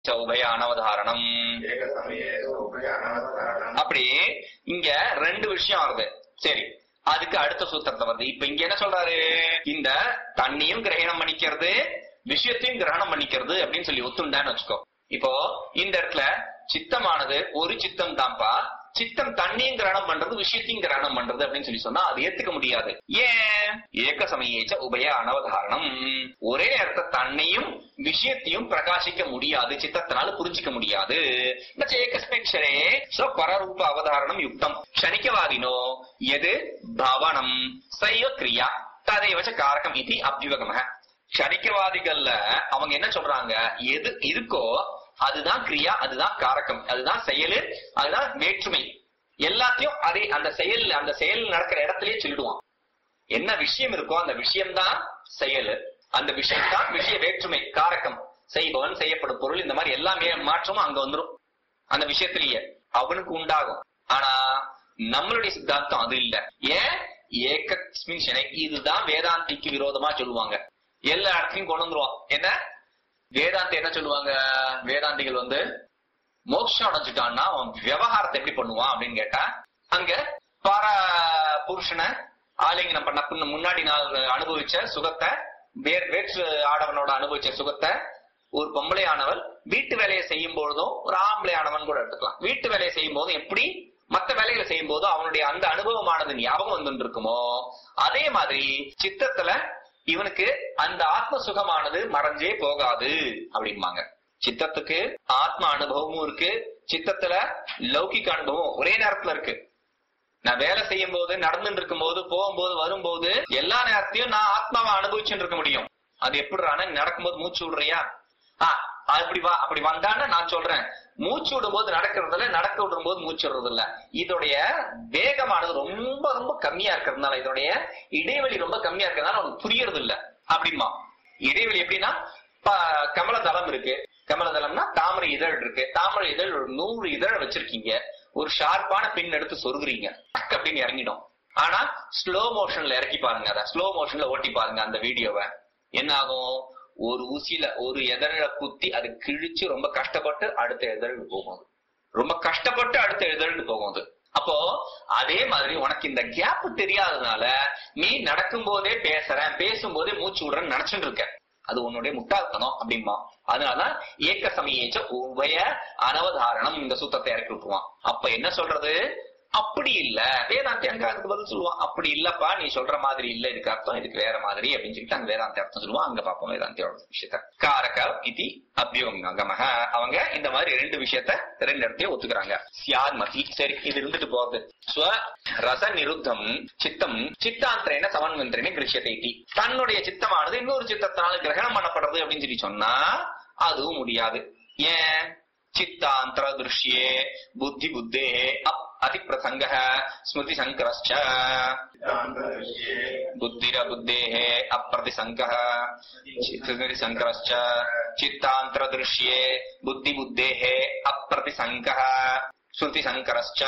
உபய அனவதாரணம் ஏகசமயே உபயானவதாரணம் அப்படி இங்க ரெண்டு விஷயம் வருது சரி அதுக்கு அடுத்த சூத்திரத்தை வருது இப்ப இங்க என்ன சொல்றாரு இந்த தண்ணியும் கிரகணம் பண்ணிக்கிறது விஷயத்தையும் கிரகணம் பண்ணிக்கிறது அப்படின்னு சொல்லி ஒத்துண்டான்னு வச்சுக்கோ இப்போ இந்த இடத்துல சித்தமானது ஒரு சித்தம் தான்ப்பா சித்தம் தண்ணியும் கிரகணம் பண்றது விஷயத்தையும் கிரகணம் பண்றது அப்படின்னு சொல்லி சொன்னா அது ஏத்துக்க முடியாது ஏன் ஏக சமயேச்ச உபய அனவதாரணம் ஒரே நேரத்தை தன்னையும் விஷயத்தையும் பிரகாசிக்க முடியாது சித்தத்தினால புரிஞ்சிக்க முடியாது நச்ச ஏகஸ்மிக்ஷரே சோ பரரூப அவதாரணம் யுக்தம் க்ஷணிக்கவாதினோ எது பவனம் சைவ கிரியா ததைவச்ச காரகம் இது அபியுகமக க்ஷணிக்கவாதிகள்ல அவங்க என்ன சொல்றாங்க எது இருக்கோ அதுதான் கிரியா அதுதான் காரகம் அதுதான் செயலு அதுதான் வேற்றுமை எல்லாத்தையும் அதே அந்த செயல் அந்த செயல் நடக்கிற இடத்திலேயே சொல்லிடுவான் என்ன விஷயம் இருக்கோ அந்த விஷயம்தான் செயல் அந்த விஷயம் தான் விஷய வேற்றுமை காரகம் செய்பவன் செய்யப்படும் பொருள் இந்த மாதிரி எல்லாமே மாற்றமும் அங்க வந்துரும் அந்த விஷயத்திலேயே அவனுக்கு உண்டாகும் ஆனா நம்மளுடைய சித்தாந்தம் அது இல்ல ஏன் ஏகஸ்மின் ஷனை இதுதான் வேதாந்திக்கு விரோதமா சொல்லுவாங்க எல்லா இடத்துலயும் கொண்டு வந்துருவான் என்ன வேதாந்தி என்ன சொல்லுவாங்க வேதாந்திகள் வந்து மோட்சம் அடைஞ்சிட்டான்னா அவன் விவகாரத்தை எப்படி பண்ணுவான் அப்படின்னு கேட்டா அங்க பார புருஷனை ஆலிங்கனம் பண்ண பின்ன முன்னாடி நாள் அனுபவிச்ச சுகத்தை வேர் வேற்று ஆடவனோட அனுபவிச்ச சுகத்தை ஒரு பொம்பளை ஆனவள் வீட்டு வேலையை செய்யும் பொழுதும் ஒரு ஆம்பளை ஆனவன் கூட எடுத்துக்கலாம் வீட்டு வேலையை செய்யும் போதும் எப்படி மத்த வேலைகளை செய்யும் போதும் அவனுடைய அந்த அனுபவமானது ஞாபகம் வந்து இருக்குமோ அதே மாதிரி சித்தத்துல இவனுக்கு அந்த ஆத்ம சுகமானது மறைஞ்சே போகாது அப்படிம்பாங்க சித்தத்துக்கு ஆத்ம அனுபவமும் இருக்கு சித்தத்துல லௌகிக அனுபவம் ஒரே நேரத்துல இருக்கு நான் வேலை செய்யும் போது நடந்துட்டு இருக்கும் போது போகும்போது வரும்போது எல்லா நேரத்தையும் நான் ஆத்மாவை அனுபவிச்சுட்டு இருக்க முடியும் அது எப்படி நடக்கும்போது மூச்சு விடுறியா ஆ அப்படி வா அப்படி வந்தான்னு நான் சொல்றேன் மூச்சு விடும்போது நடக்கிறதுல நடக்க விடும் போது மூச்சு விடுறது இல்ல இதோடைய வேகமானது ரொம்ப ரொம்ப கம்மியா இருக்கிறதுனால இதோடைய இடைவெளி ரொம்ப கம்மியா இருக்கிறதுனால அவனுக்கு புரியறது இல்ல அப்படிமா இடைவெளி எப்படின்னா ப- கமலதளம் இருக்கு கமலதளம்னா தாமரை இதழ் இருக்கு தாமரை இதழ் ஒரு நூறு இதழ் வச்சிருக்கீங்க ஒரு ஷார்ப்பான பின் எடுத்து சொருகுறீங்க டக் அப்படின்னு இறங்கிடும் ஆனா ஸ்லோ மோஷன்ல இறக்கி பாருங்க அத ஸ்லோ மோஷன்ல ஓட்டி பாருங்க அந்த வீடியோவை என்ன ஆகும் ஒரு ஊசியில ஒரு எதழ குத்தி அது கிழிச்சு ரொம்ப கஷ்டப்பட்டு அடுத்த எதழ் போகும் அது. ரொம்ப கஷ்டப்பட்டு அடுத்த எதழ்னு போகும் அது அப்போ அதே மாதிரி உனக்கு இந்த கேப் தெரியாததுனால நீ நடக்கும் போதே பேசுறேன் பேசும்போதே மூச்சு விடுறேன்னு நினைச்சுட்டு இருக்க அது உன்னுடைய முட்டாள்தனம் அப்படிம்பா அதனாலதான் ஏக்க சமயேச்ச உபய அனவதாரணம் இந்த சூத்திரத்தை இறக்கி விட்டுருவான் அப்ப என்ன சொல்றது அப்படி இல்ல வேதாந்தி அங்க அதுக்கு பதில் சொல்லுவான் அப்படி இல்லப்பா நீ சொல்ற மாதிரி இல்ல இதுக்கு அர்த்தம் இதுக்கு வேற மாதிரி அப்படின்னு சொல்லிட்டு அங்க வேதாந்தி அர்த்தம் சொல்லுவான் அங்க பாப்போம் வேதாந்தியோட விஷயத்த காரக இதி அபியோகமக அவங்க இந்த மாதிரி ரெண்டு விஷயத்த ரெண்டு இடத்தையும் ஒத்துக்கிறாங்க சியாத்மதி சரி இது இருந்துட்டு போகுது ஸ்வ ரச நிருத்தம் சித்தம் சித்தாந்திரேன சமன்வந்திரேன கிருஷ்யத்தை இதி. தன்னுடைய சித்தமானது இன்னொரு சித்தத்தினால கிரகணம் பண்ணப்படுறது அப்படின்னு சொல்லி சொன்னா அதுவும் முடியாது ஏன் சித்தாந்திர திருஷ்யே புத்தி புத்தே அப் அதிப்பிரசங்க ஸ்மிருதி சங்கரஸ்ச சித்தாந்தவிஷயே புத்திர புத்தேः अप्रतिसङ्गः स्मृतिसङ्करश्च चित्तान्तरदृश्ये बुद्धिबुद्धेः अप्रतिसङ्गः श्रुतिसङ्करश्च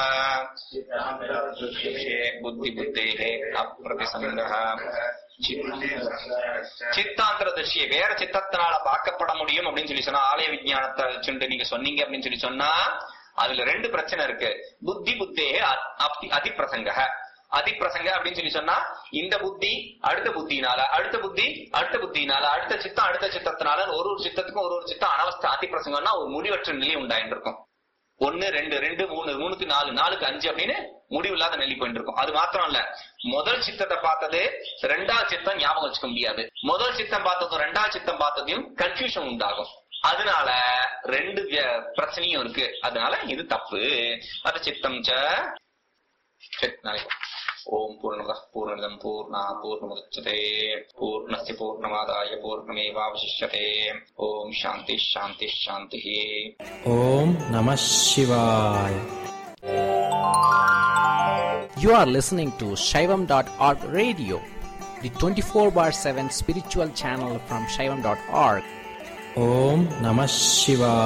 சித்தாந்தவிஷயே बुद्धिबुद्धेः अप्रतिसङ्गः சித்தாந்தவிஷயே சித்தாந்திர திருஷ்டியை வேற சித்தத்தினால பார்க்கப்பட முடியும் அப்படின்னு சொல்லி சொன்னா ஆலய விஞ்ஞானத்தை வச்சுட்டு நீங்க சொன்னீங்க அப்படின்னு சொல்லி சொன்னா அதுல ரெண்டு பிரச்சனை இருக்கு புத்தி புத்தே அதிப்பிரசங்க அதிப்பிரசங்க அப்படின்னு சொல்லி சொன்னா இந்த புத்தி அடுத்த புத்தினால அடுத்த புத்தி அடுத்த புத்தினால அடுத்த சித்தம் அடுத்த சித்தத்தினால ஒரு ஒரு சித்தத்துக்கும் ஒரு ஒரு சித்தம் அனவஸ்தை அதிப்பிரசங்கம்னா ஒரு முடிவற்ற நிலை உண்டாயிட்டு இருக்கும் ஒன்னு ரெண்டு ரெண்டு மூணு மூணுக்கு நாலு நாலுக்கு அஞ்சு அப்படின்னு முடிவில்லாத நெல்லி போயிட்டு இருக்கும் அது மாத்திரம் இல்ல முதல் சித்தத்தை பார்த்தது ரெண்டாவது சித்தம் ஞாபகம் வச்சுக்க முடியாது முதல் சித்தம் பார்த்ததும் ரெண்டாவது சித்தம் பார்த்ததையும் கன்ஃபியூஷன் உண்டாகும் அதனால ரெண்டு விய- பிரச்சனையும் இருக்கு அதனால இது தப்பு அது சித்தம் ச சரி, நாளைக்கு ஓம் பூர்ணமத பூர்ணமிதம் பூர்ணா பூர்ணமுதச்சதே பூர்ணஸ்ய பூர்ணமாதாய பூர்ணமேவாவசிஷ்யதே ஓம் சாந்தி சாந்தி சாந்தி Om Namah Shivaya. You are listening to Shaivam.org radio, the 24 bar 7 spiritual channel from Shaivam.org. Om Namah Shivaya.